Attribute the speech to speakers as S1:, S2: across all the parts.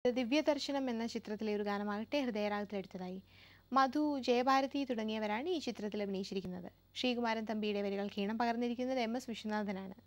S1: ദിവ്യദർശനം എന്ന ചിത്രത്തിലെ ഒരു ഗാനമാകട്ടെ ഹൃദയരാഗത്തിലെടുത്തതായി മധു ജയഭാരതി തുടങ്ങിയവരാണ് ഈ ചിത്രത്തിൽ അഭിനയിച്ചിരിക്കുന്നത് ശ്രീകുമാരൻ തമ്പിയുടെ വരികൾ ഈണം പകർന്നിരിക്കുന്നത് എം എസ് വിശ്വനാഥനാണ്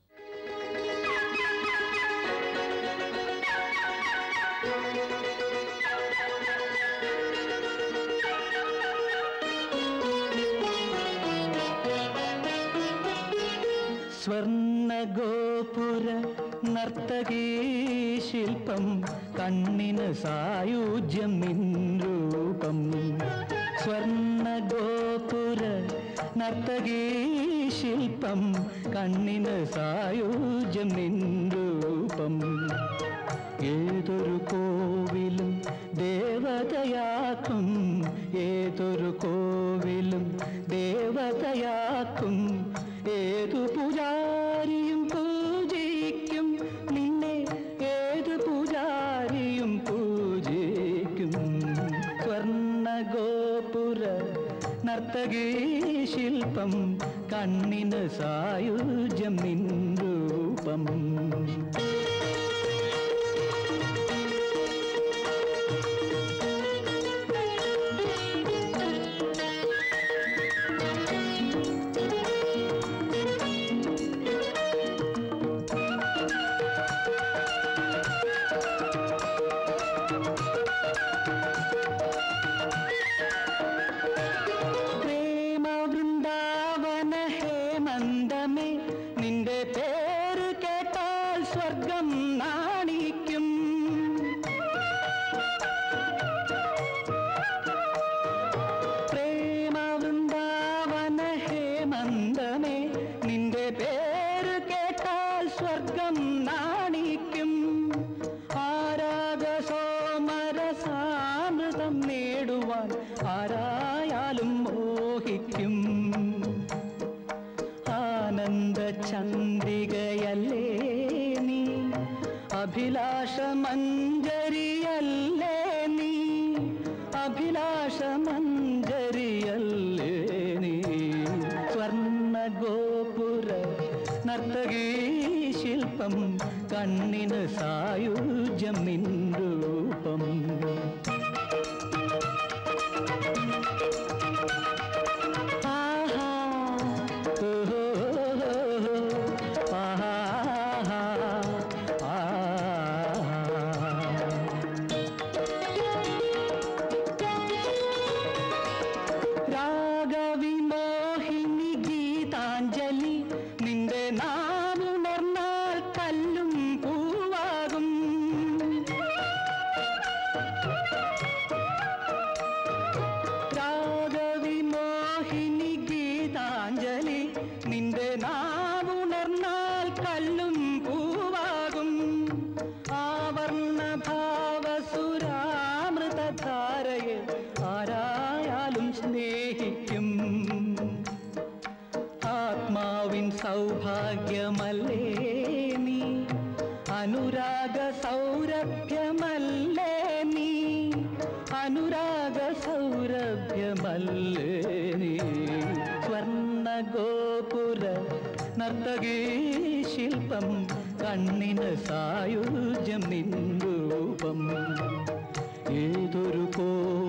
S2: സ്വർണഗോപുര നർത്തകീ ശില്പം കണ്ണിന് സായുജ്യം നിൻ രൂപം സ്വർണഗോപുര നർത്തകീ ശില്പം കണ്ണിന് സായുജ്യം നിൻ രൂപം ഏതൊരു കോവിലും ദേവതയാക്കും ഏതൊരു കോവിലും ദേവതയാക്കും ഏതു പൂജാരിയും പൂജിക്കും നിന്നെ ഏത് പൂജാരിയും പൂജിക്കും സ്വർണഗോപുര നർത്തകീ ശില്പം കണ്ണിന് സായുജ്യം നിൻ രൂപം പ്രേമ വൃന്ദാവന ഹേമന്തമേ നിന്റെ പേര് കേട്ടാൽ സ്വർഗം നാണിക്കും പ്രേമ വൃന്ദാവന ഹേമന്തമേ നിന്റെ പേര് കേട്ടാൽ സ്വർഗം നാണിക്കും ആരാഗ സോമരസാമൃതം നേടുവാൻ ആരായാലും മോഹിക്കും ആനന്ദ ചന്ദ്രികയല്ലേ നീ അഭിലാഷ മഞ്ജരിയല്ലേ നീ അഭിലാഷ മഞ്ജരിയല്ലേ നീ സ്വർണ്ണ ഗോപുര നർത്തകീ ശില്പം കണ്ണിന് സായുജ്യം നിൻ രൂപം ആഹാ ഓഹോ ആഹാ ആഹാ രാഗവിമോഹിനി ഗീതാഞ്ജലി നിന്റെ നാവുണർന്നാൽ കല്ലും പൂവാകും രാഗവിമോഹിനി ഗീതാഞ്ജലി നിന്റെ നാവുണർന്നാൽ കല്ലും പൂവാകും ആവർണ ഭാവസുരാമൃതധാരയെ ആരായാലും സ്നേഹിക്കും ആത്മാവിൻ സൗഭാഗ്യമല്ലേ നീ അനുരാഗ സൗരഭ്യമല്ലേ നീ അനുരാഗ സൗരഭ്യമല്ലേ നീ സ്വർണ്ണ ഗോപുര നർത്തകീ ശില്പം കണ്ണിന് സായുജ്യം നിൻ രൂപം ഏതൊരു കോ